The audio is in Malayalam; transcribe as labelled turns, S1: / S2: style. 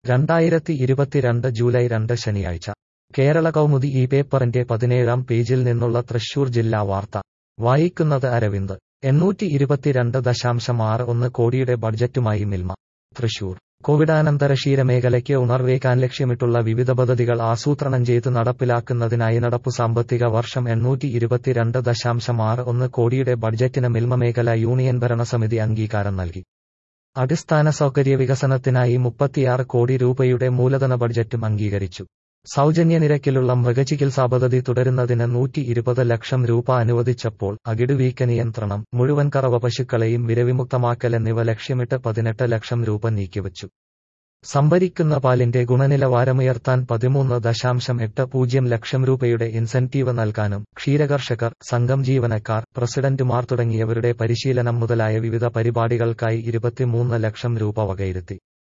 S1: രണ്ടായിരത്തി ഇരുപത്തിരണ്ട് ജൂലൈ രണ്ട് ശനിയാഴ്ച കേരള കൗമുദി ഈ പേപ്പറിന്റെ പതിനേഴാം പേജിൽ നിന്നുള്ള തൃശൂർ ജില്ലാ വാർത്ത വായിക്കുന്നത് അരവിന്ദ് എണ്ണൂറ്റി ഇരുപത്തിരണ്ട് ദശാംശം ആറ് ഒന്ന് കോടിയുടെ ബഡ്ജറ്റുമായി മിൽമ തൃശൂർ കോവിഡാനന്തര ക്ഷീരമേഖലയ്ക്ക് ഉണർവേക്കാൻ ലക്ഷ്യമിട്ടുള്ള വിവിധ പദ്ധതികൾ ആസൂത്രണം ചെയ്ത് നടപ്പിലാക്കുന്നതിനായി നടപ്പു സാമ്പത്തിക വർഷം എണ്ണൂറ്റി ഇരുപത്തിരണ്ട് ദശാംശം ആറ് ഒന്ന് കോടിയുടെ ബഡ്ജറ്റിന് മിൽമ മേഖല യൂണിയൻ ഭരണസമിതി അംഗീകാരം നൽകി അടിസ്ഥാന സൗകര്യ വികസനത്തിനായി മുപ്പത്തിയാറ് കോടി രൂപയുടെ മൂലധന ബഡ്ജറ്റും അംഗീകരിച്ചു സൗജന്യ നിരക്കിലുള്ള മൃഗചികിത്സാ പദ്ധതി തുടരുന്നതിന് നൂറ്റി ഇരുപത് ലക്ഷം രൂപ അനുവദിച്ചപ്പോൾ അകിടുവീക്ക നിയന്ത്രണം മുഴുവൻ കറവ പശുക്കളെയും വിരവിമുക്തമാക്കൽ എന്നിവ ലക്ഷ്യമിട്ട് പതിനെട്ട് ലക്ഷം രൂപ നീക്കിവച്ചു സംഭരിക്കുന്ന പാലിന്റെ ഗുണനിലവാരമുയർത്താൻ പതിമൂന്ന് ദശാംശം എട്ട് പൂജ്യം ലക്ഷം രൂപയുടെ ഇൻസെന്റീവ് നൽകാനും ക്ഷീരകർഷകർ സംഘം ജീവനക്കാർ പ്രസിഡന്റുമാർ തുടങ്ങിയവരുടെ പരിശീലനം മുതലായ വിവിധ പരിപാടികൾക്കായി ഇരുപത്തിമൂന്ന് ലക്ഷം രൂപ വകയിരുത്തി